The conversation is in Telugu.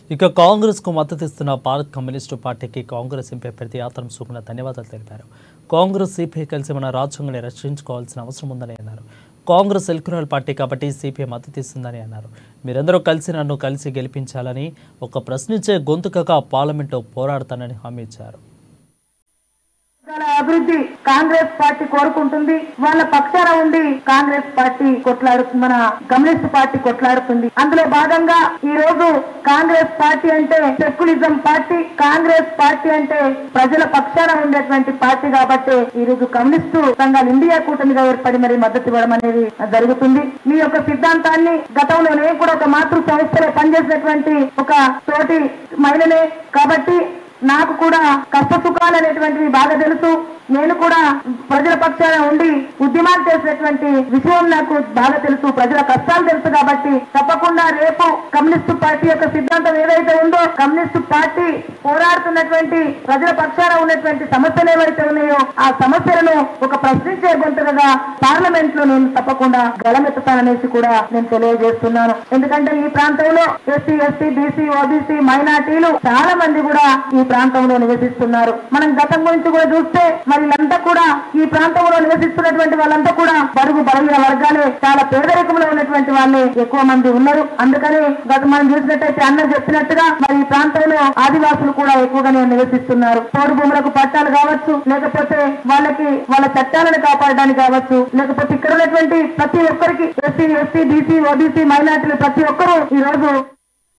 ఇక కాంగ్రెస్ కు మద్దతు ఇస్తున్న భారత్ కమ్యూనిస్టు పార్టీకి కాంగ్రెస్ ఎంపీ అభ్యర్థి ఆతరం సుగుణ ధన్యవాదాలు తెలిపారు కాంగ్రెస్ సిపిఐ కలిసి మన రాజ్యాంగాన్ని రక్షించుకోవాల్సిన అవసరం ఉందని అన్నారు కాంగ్రెస్ ఎలక్ట్రల్ పార్టీ కాబట్టి సిపిఐ మద్దతు ఇస్తుందని అన్నారు మీరందరూ కలిసి నన్ను కలిసి గెలిపించాలని ఒక ప్రశ్నించే గొంతుకగా పార్లమెంటు పోరాడతానని హామీ ఇచ్చారు వర్గాల అభివృద్ధి కాంగ్రెస్ పార్టీ కోరుకుంటుంది వాళ్ళ పక్షాన ఉండి కాంగ్రెస్ పార్టీ కొట్లాడు మన కమ్యూనిస్ట్ పార్టీ కొట్లాడుతుంది అందులో భాగంగా ఈ రోజు కాంగ్రెస్ పార్టీ అంటే సెక్యులిజం పార్టీ కాంగ్రెస్ పార్టీ అంటే ప్రజల పక్షాన ఉండేటువంటి పార్టీ కాబట్టి ఈ రోజు కమ్యూనిస్టు సంఘాలు ఇండియా కూటమిగా ఏర్పడి మరి మద్దతు ఇవ్వడం అనేది జరుగుతుంది మీ యొక్క సిద్ధాంతాన్ని గతంలో నేను కూడా ఒక మాతృ సంస్థలో పనిచేసినటువంటి ఒక తోటి మహిళనే కాబట్టి నాకు కూడా కష్ట సుఖాలు అనేటువంటివి బాగా తెలుసు నేను కూడా ప్రజల పక్షాన ఉండి ఉద్యమాలు చేసినటువంటి విషయం నాకు బాగా తెలుసు ప్రజల కష్టాలు తెలుసు కాబట్టి తప్పకుండా రేపు కమ్యూనిస్టు పార్టీ యొక్క సిద్ధాంతం ఏదైతే ఉందో కమ్యూనిస్టు పార్టీ పోరాడుతున్నటువంటి ప్రజల పక్షాన ఉన్నటువంటి సమస్యలు ఏవైతే ఉన్నాయో ఆ సమస్యలను ఒక ప్రశ్నించే గొంతుగా పార్లమెంట్ లో నేను తప్పకుండా గళమెత్తుతాననేసి కూడా నేను తెలియజేస్తున్నాను ఎందుకంటే ఈ ప్రాంతంలో ఎస్సీ ఎస్టీ బీసీ ఓబీసీ మైనార్టీలు చాలా మంది కూడా ఈ ప్రాంతంలో నివసిస్తున్నారు మనం గతం గురించి కూడా చూస్తే మరి వీళ్ళంతా కూడా ఈ ప్రాంతంలో నివసిస్తున్నటువంటి వాళ్ళంతా కూడా బడుగు బలహీన వర్గాలే చాలా పేదరికంలో ఉన్నటువంటి వాళ్ళే ఎక్కువ మంది ఉన్నారు అందుకని గత మనం చూసినట్టయితే అన్న చెప్పినట్టుగా మరి ఈ ప్రాంతంలో ఆదివాసులు కూడా ఎక్కువగానే నివసిస్తున్నారు పౌరు భూములకు పట్టాలు కావచ్చు లేకపోతే వాళ్ళకి వాళ్ళ చట్టాలను కాపాడడానికి కావచ్చు లేకపోతే ఇక్కడ ఉన్నటువంటి ప్రతి ఒక్కరికి ఎస్సీ ఎస్టీ బీసీ ఓబీసీ మైనార్టీలు ప్రతి ఒక్కరూ ఈ రోజు